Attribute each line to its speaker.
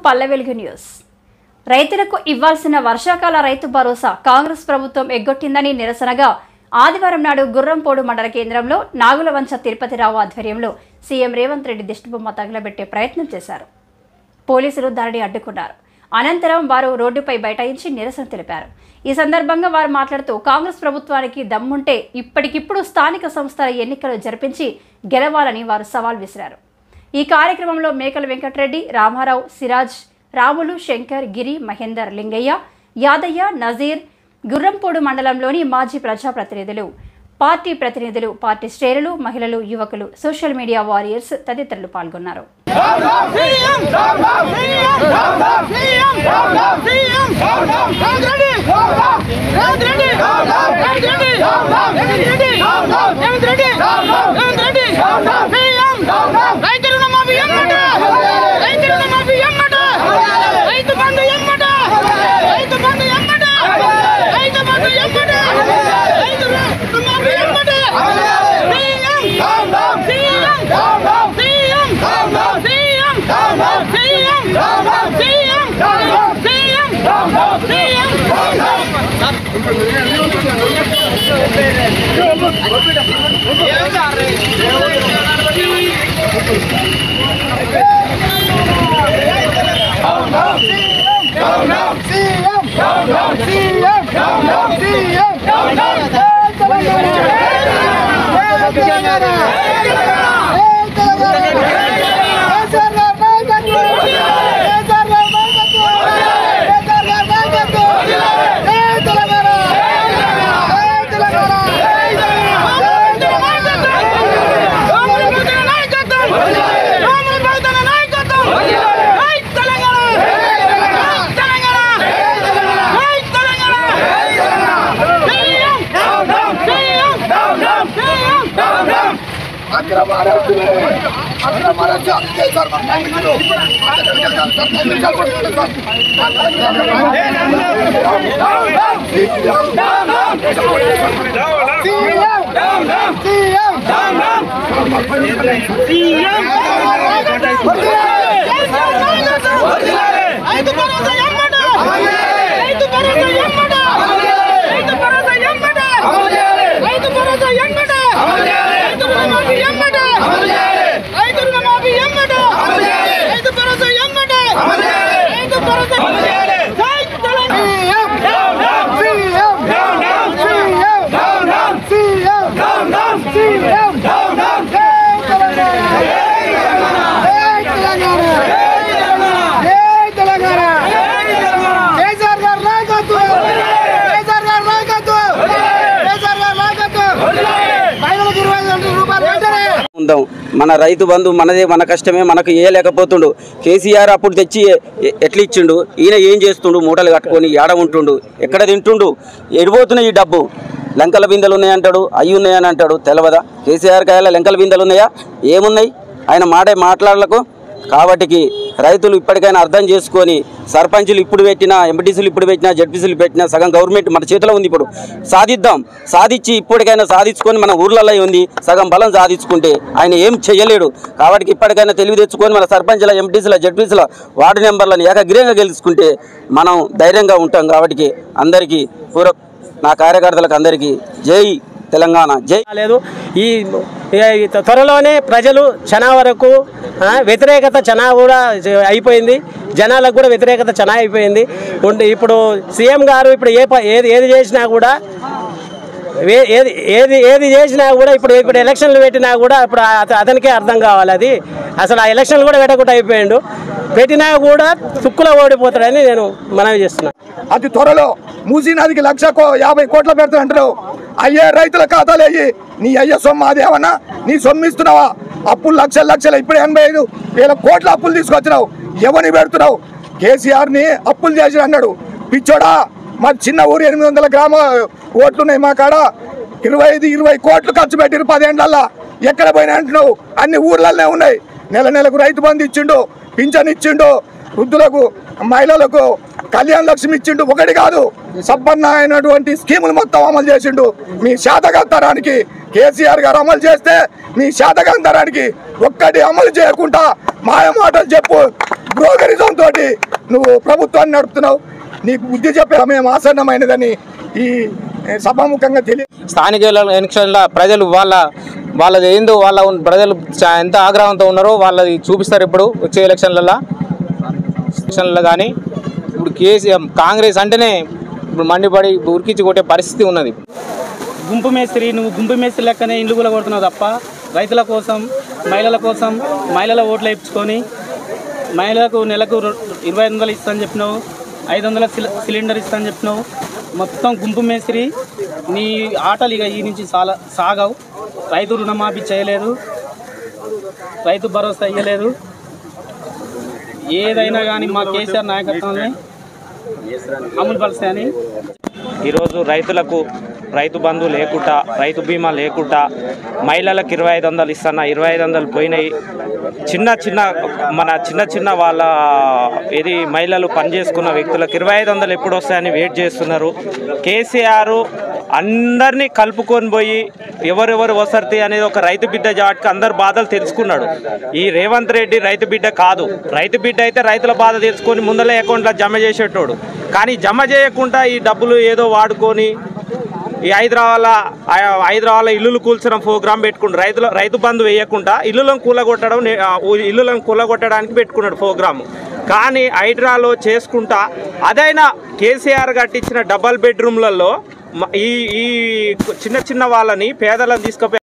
Speaker 1: పల్లె వెలుగు న్యూస్ రైతులకు ఇవ్వాల్సిన వర్షాకాల రైతు భరోసా కాంగ్రెస్ ప్రభుత్వం ఎగ్గొట్టిందని నిరసనగా ఆదివారం నాడు గుర్రంపోడు మండల కేంద్రంలో నాగులవంచ తిరుపతిరావు ఆధ్వర్యంలో సీఎం రేవంత్ రెడ్డి దిష్టిబొమ్మ తగలబెట్టే ప్రయత్నం చేశారు పోలీసులు దాడిని అడ్డుకున్నారు అనంతరం వారు రోడ్డుపై బైఠాయించి నిరసన తెలిపారు ఈ సందర్భంగా వారు మాట్లాడుతూ కాంగ్రెస్ ప్రభుత్వానికి దమ్ముంటే ఇప్పటికిప్పుడు స్థానిక సంస్థల ఎన్నికలు జరిపించి గెలవాలని వారు సవాల్ విసిరారు ఈ కార్యక్రమంలో మేకల వెంకటరెడ్డి రామారావు సిరాజ్ రాములు శంకర్ గిరి మహేందర్ లింగయ్య యాదయ్య నజీర్ గుర్రంపోడు మండలంలోని మాజీ ప్రజాప్రతినిధులు పార్టీ ప్రతినిధులు పార్టీ శ్రేణులు మహిళలు యువకులు సోషల్ మీడియా వారియర్స్ తదితరులు పాల్గొన్నారు
Speaker 2: రైతు రుణమాఫీ ఎమ్మట రైతు రుణమాఫీ ఎమ్మట రైతు బంధు ఎమ్మట రైతు బంధు ఎమ్మట రైతు బంధు ఎమ్మట రైతు రుణమాఫీ ఎమ్మట CM CM CM CM CM CM CM Rythu Bharosa ఎమ్మట రైతు భరోసా ఎమ్మట రైతు భరోసా ఎమ్మట రైతు భరోసా ఎమ్మట రైతు రుణమాఫీ ఎమ్మట రైతు రుణమాఫీ ఎమ్మట రైతు భరోసా ఎమ్మట రైతు భరోసా జై తెలంగాణ
Speaker 3: ఉందాం మన రైతు బంధు మనదే మన కష్టమే మనకు ఏ లేకపోతుండు కేసీఆర్ అప్పుడు తెచ్చి ఎ- ఎట్లా ఇచ్చిండు ఈయన ఏం చేస్తుండు మూటలు కట్టుకొని ఏడ ఉంటుండు ఎక్కడ తింటుండు ఎడిపోతున్నాయి ఈ డబ్బు లంకల బిందెలు ఉన్నాయంటాడు అవి ఉన్నాయని అంటాడు తెలవదా కేసీఆర్ కాయల లంకల బిందెలు ఉన్నాయా ఏమున్నాయి ఆయన మాడే మాట్లాడలకు కాబట్టికి రైతులు ఇప్పటికైనా అర్థం చేసుకొని సర్పంచులు ఇప్పుడు పెట్టినా ఎంపీటీసీలు ఇప్పుడు పెట్టినా జడ్పీసీలు పెట్టినా సగం గవర్నమెంట్ మన చేతిలో ఉంది ఇప్పుడు సాధిద్దాం సాధించి ఇప్పటికైనా సాధించుకొని మన ఊర్లలో ఉంది సగం బలం సాధించుకుంటే ఆయన ఏం చేయలేడు కాబట్టి ఇప్పటికైనా తెలివి తెచ్చుకొని మన సర్పంచుల ఎంపీటీసీల జడ్పీసీల వార్డు నెంబర్లను ఏకగ్రీయంగా గెలుచుకుంటే మనం ధైర్యంగా ఉంటాం కాబట్టి అందరికీ పూర్వ నా కార్యకర్తలకు అందరికీ జై తెలంగాణ జై
Speaker 4: లేదు ఈ ఈ త్వరలోనే ప్రజలు చనా వరకు ఆ, వ్యతిరేకత చనా కూడా అయిపోయింది జనాలకు కూడా వ్యతిరేకత చనా అయిపోయింది ఉండి ఇప్పుడు సీఎం గారు ఇప్పుడు ఏ ప- ఏది ఏది చేసినా కూడా ఏ- ఏది ఏది ఏది చేసినా కూడా ఇప్పుడు ఇప్పుడు ఎలక్షన్లు పెట్టినా కూడా ఇప్పుడు అత- అతనికే అర్థం కావాలి అది అసలు ఆ ఎలక్షన్లు కూడా పెట్టకుండా అయిపోయిండు పెట్టినా కూడా తుక్కులో ఓడిపోతాడని నేను మనవి చేస్తున్నాను
Speaker 5: అతి త్వరలో మూసీ నదికి లక్ష కో- యాభై కోట్ల పెడతానంటారు అయ్యే రైతుల ఖాతాలు అయ్యి నీ అయ్య సొమ్ము అదేమన్నా నీ సొమ్ము ఇస్తున్నావా అప్పులు లక్షలు లక్షలు ఇప్పుడు ఎనభై ఐదు వేల కోట్ల అప్పులు తీసుకొచ్చినావు ఎవరిని పెడుతున్నావు కేసీఆర్ని అప్పులు చేసి అన్నాడు పిచ్చోడా మా చిన్న ఊరు ఎనిమిది వందల గ్రామ ఓట్లున్నాయి మా కాడ ఇరవై ఐదు ఇరవై కోట్లు ఖర్చు పెట్టిరు పదేండ్లల్లా ఎక్కడ పోయినా అంటున్నావు అన్ని ఊర్లలోనే ఉన్నాయి నెల నెలకు రైతు బంధు ఇచ్చిండు పింఛన్ ఇచ్చిండు వృద్ధులకు మహిళలకు కళ్యాణ లక్ష్మి ఇచ్చిండు ఒకటి కాదు సబ్బన్న అయినటువంటి స్కీములు మొత్తం అమలు చేసిండు మీ శాతకంతరానికి కేసీఆర్ గారు అమలు చేస్తే మీ శాతకంతరానికి ఒక్కటి అమలు చేయకుండా మాయ మాటలు చెప్పు బ్రోకరిజం తోటి నువ్వు ప్రభుత్వాన్ని నడుపుతున్నావు నీకు బుద్ధి చెప్పే సమయం ఆసన్నమైనదని ఈ ఏ, సభాముఖంగా తెలియ
Speaker 6: స్థానిక ఎలక్షన్ల ప్రజలు వాళ్ళ వాళ్ళది ఏందో వాళ్ళ ఉన్న- ప్రజలు చా- ఎంత ఆగ్రహంతో ఉన్నారో వాళ్ళది చూపిస్తారు ఇప్పుడు వచ్చే ఎలక్షన్లలో ఎలక్షన్లలో కానీ ఇప్పుడు కేసీఆర్ కాంగ్రెస్ అంటేనే ఇప్పుడు మండిపడి ఉరికించి కొట్టే పరిస్థితి ఉన్నది
Speaker 7: గుంపు మేస్త్రి నువ్వు గుంపు మేస్త్రి లెక్కనే ఇండ్లు కూడా కొడుతున్నావు తప్ప రైతుల కోసం మహిళల కోసం మహిళల ఓట్లు వేయించుకొని మహిళలకు నెలకు రొ- ఇరవై ఐదు వందలు ఇస్తాను చెప్పినావు ఐదు వందల సిలి- సిలిండర్ ఇస్తాను చెప్పినావు మొత్తం గుంపు మేస్త్రి నీ ఆటలు ఇక ఈ నుంచి సాల సాగవు రైతు రుణమాఫీ చేయలేదు రైతు భరోసా ఇవ్వలేదు ఏదైనా కానీ మా కేసీఆర్ నాయకత్వంలో అమలు పరుస్తాయని
Speaker 8: ఈరోజు రైతులకు రైతు బంధు లేకుండా రైతు బీమా లేకుండా మహిళలకు ఇరవై ఐదు వందలు ఇస్తున్నా ఇరవై ఐదు వందలు పోయినాయి చిన్న చిన్న మన చిన్న చిన్న వాళ్ళ ఇది మహిళలు పనిచేసుకున్న వ్యక్తులకు ఇరవై ఐదు వందలు ఎప్పుడు వస్తాయని వెయిట్ చేస్తున్నారు కేసీఆర్ అందరినీ కలుపుకొని పోయి ఎవరెవరు వసర్తి అనేది ఒక రైతు బిడ్డ జాట్కి అందరు బాధలు తెలుసుకున్నాడు ఈ రేవంత్ రెడ్డి రైతు బిడ్డ కాదు రైతు బిడ్డ అయితే రైతుల బాధ తెలుసుకొని ముందలే అకౌంట్లో జమ చేసేటోడు కానీ జమ చేయకుండా ఈ డబ్బులు ఏదో వాడుకొని ఈ హైదరాబాద్ హైదరాబాద్ ఇల్లులు కూల్చడం ప్రోగ్రామ్ పెట్టుకుంటాడు రైతుల రైతు బంధు వేయకుండా ఇల్లులను కూలగొట్టడం నే- ఆ, ఊ- ఇల్లులను కూలగొట్టడానికి పెట్టుకున్నాడు ప్రోగ్రామ్ కానీ హైడ్రాలో చేసుకుంటా అదైనా కేసీఆర్ కట్టించిన డబల్ బెడ్రూమ్లలో మ- ఈ ఈ చిన్న చిన్న వాళ్ళని పేదలను తీసుకుపోయి